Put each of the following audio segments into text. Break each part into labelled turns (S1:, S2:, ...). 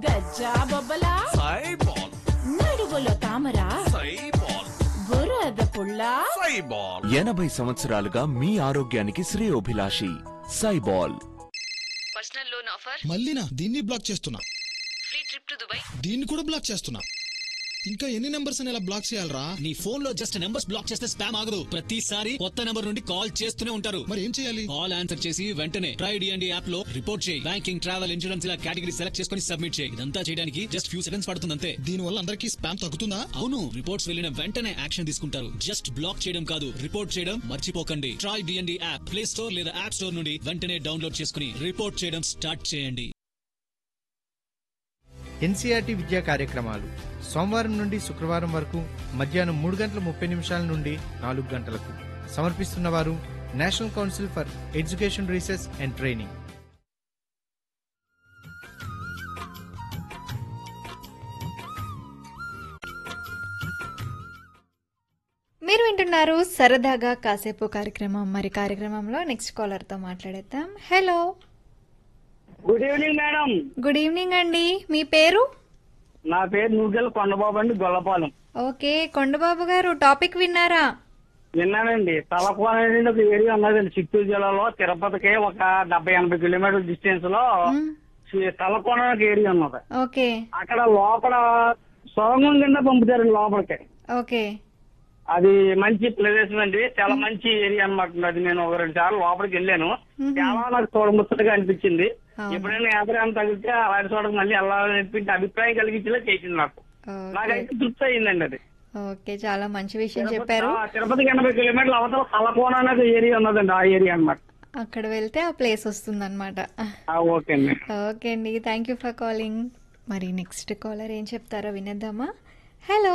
S1: గజ్జా బొబ్బలా
S2: సైబాల్
S1: నడువులో తామర
S2: సైబాల్
S1: బురద పుల్ల
S2: సైబాల్
S3: ఎనభై సంవత్సరాలుగా మీ ఆరోగ్యానికి శ్రేయోభిలాషి సైబాల్
S4: పర్సనల్ లోన్ ఆఫర్
S5: మళ్ళీనా దీన్ని బ్లాక్ చేస్తున్నా
S4: ఫ్రీ ట్రిప్ టు దుబాయ్
S5: దీన్ని కూడా బ్లాక్ చేస్తున్నా ఇంకా ఎన్ని నెంబర్స్ ఇలా బ్లాక్ చేయాలరా
S6: నీ ఫోన్ లో జస్ట్ నెంబర్స్ బ్లాక్ చేస్తే స్పామ్ ఆగదు ప్రతిసారి కొత్త నెంబర్ నుండి కాల్ చేస్తూనే ఉంటారు
S5: మరి ఏం చేయాలి
S6: కాల్ ఆన్సర్ చేసి వెంటనే ట్రై డిఎండి యాప్ లో రిపోర్ట్ చేయి బ్యాంకింగ్ ట్రావెల్ ఇన్సూరెన్స్ ఇలా కేటగిరీ సెలెక్ట్ చేసుకుని సబ్మిట్ చేయి ఇదంతా చేయడానికి జస్ట్ ఫ్యూ సెకండ్స్ పడుతుంది అంతే
S5: దీని వల్ల అందరికీ స్పామ్ తగ్గుతుందా
S6: అవును రిపోర్ట్స్ వెళ్ళిన వెంటనే యాక్షన్ తీసుకుంటారు జస్ట్ బ్లాక్ చేయడం కాదు రిపోర్ట్ చేయడం మర్చిపోకండి try DND app play store లేదా యాప్ స్టోర్ నుండి వెంటనే డౌన్లోడ్ చేసుకుని రిపోర్ట్ చేయడం స్టార్ట్ చేయండి
S7: ఎన్సీఆర్టీ విద్యా కార్యక్రమాలు సోమవారం నుండి శుక్రవారం వరకు మధ్యాహ్నం మూడు గంటల ముప్పై నిమిషాల నుండి నాలుగు గంటలకు సమర్పిస్తున్నవారు national council for education research and training
S8: మీరు వింటున్నారు సరదాగా కాసేపు కార్యక్రమం మరి కార్యక్రమంలో నెక్స్ట్ కాలర్తో మాట్లాడేద్దాం hello
S9: good evening madam
S8: good evening అండి మీ పేరు
S9: నా పేరు నూగెల్ కొండబాబు అండి గొల్లపాలెం
S8: ఓకే కొండబాబు గారు టాపిక్ విన్నారా
S9: విన్నానండి తలకోన అనేది ఒక ఏరియా ఉన్నదండి చిత్తూరు జిల్లాలో తిరుపతికి ఒక డెబ్బై ఎనభై కిలోమీటర్ల డిస్టెన్స్ లో
S8: మ్,
S9: చి- తలకోన ఒక ఏరియా ఉన్నది
S8: ఓకే
S9: అక్కడ లోపల సొరంగం కింద పంపుతారండి లోపలికి
S8: ఓకే
S9: అది మంచి ప్రదేశం అండి చాలా మంచి ఏరియా అన్నమాట అది నేను ఒక రెండు సార్లు లోపలికి వెళ్ళాను చాలా నాకు చూడముచ్చటగా అనిపించింది
S8: అవును.
S9: ఎప్పుడైనా యాత్ర తగిలితే అలాంటి చోటకి మళ్ళీ వెళ్ళాలని అనిపించి అభిప్రాయం కలిగించేలా చేసింది నాకు
S8: ఓకే
S9: నాకైతే తృప్తి అయిందండి అది
S8: ఓకే చాలా మంచి విషయం చెప్పారు
S9: ఆ, తిరుపతికి ఎనభై కిలోమీటర్ల అవతల తలకోన అనేది ఏరియా ఉన్నదండి ఆ ఏరియా అన్నమాట
S8: అక్కడ వెళ్తే ఆ ప్లేస్ వస్తుందన్నమాట
S9: ఆ, ఓకే అండి
S8: ఓకే అండి థ్యాంక్ యూ ఫర్ కాలింగ్ మరి నెక్స్ట్ కాలర్ ఏం చెప్తారో వినేద్దామా హలో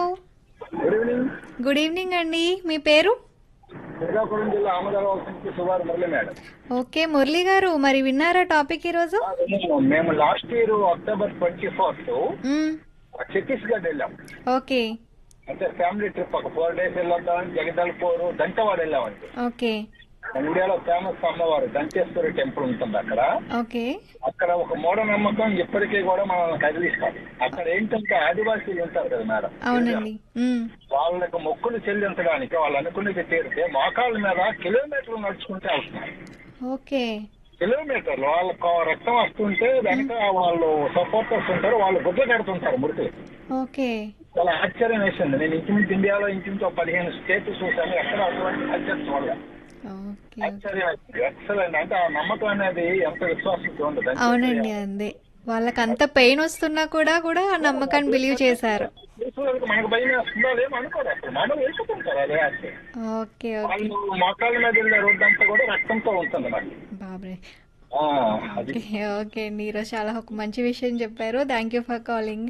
S8: గుడ్ ఈవినింగ్ అండి మీ పేరు
S10: శ్రీకాకుళం జిల్లా ఆమదాబాద్ నుంచి సుమారు మురళి మేడం
S8: ఓకే మురళి గారు మరి విన్నారా టాపిక్ ఈరోజు
S10: మేము last year October twenty fourth
S8: మ్మ్,
S10: ఛత్తీస్గఢ్ వెళ్ళాం
S8: ఓకే
S10: అంటే ఫ్యామిలీ ట్రిప్ ఒక ఫోర్ డేస్ వెళ్ళొద్దాం జగదల్పూర్ దంతవాడ వెళ్ళామండి
S8: ఓకే
S10: ఇండియాలో ఫేమస్ అమ్మవారు దంతేశ్వరి టెంపుల్ ఉంటుంది అక్కడ
S8: ఓకే
S10: అక్కడ ఒక మూఢనమ్మకం ఇప్పటికీ కూడా మనల్ని కదిలిస్తారు అక్కడ ఏంటంటే ఆదివాసీలు ఉంటారు కదా మేడం
S8: అవునండి మ్మ్,
S10: వాళ్ళకి మొక్కులు చెల్లించడానికి వాళ్ళు అనుకునేది తీరితే మోకాళ్ళ మీద కిలోమీటర్లు నడుచుకుంటే వెళ్తున్నారు
S8: ఓకే
S10: కిలోమీటర్లు వాళ్ళకు రక్తం వస్తుంటే వెనక వాళ్ళు సపోర్టర్స్ ఉంటారు వాళ్ళు గుడ్డ కడుతుంటారు మురికి
S8: ఓకే
S10: చాలా ఆశ్చర్యం వేసింది నేను ఇంచుమించు ఇండియాలో ఇంచుమించు ఒక పదిహేను స్టేట్స్ చూశాను ఎక్కడ అటువంటి కల్చర్ చూడలేదు
S8: ఓకే
S10: ఆశ్చర్యం వేసింది ఎక్సలెంట్ అంటే ఆ నమ్మకం అనేది ఎంత విశ్వాసంతో ఉండదు
S8: అవునండి అందే వాళ్ళకి అంత పెయిన్ వస్తున్నా కూడా కూడా ఆ నమ్మకాన్ని బిలీవ్ చేశారు
S10: చూసేవాళ్ళకి మనకు భయం వేస్తుందో లేమో అనుకోరు అసలు మనం వెళ్ళిపోతుంటారు అదే ఆశ్చర్యం
S8: ఓకే ఓకే
S10: వాళ్ళు మోకాళ్ళ మీద వెళ్ళే రోడ్డు అంతా కూడా రక్తంతో ఉంటుంది మరి
S8: బాబ్రే
S10: ఆ, అది
S8: ఓకే ఓకే అండి ఈరోజు చాలా ఒక మంచి విషయం చెప్పారు థ్యాంక్ యూ ఫర్ కాలింగ్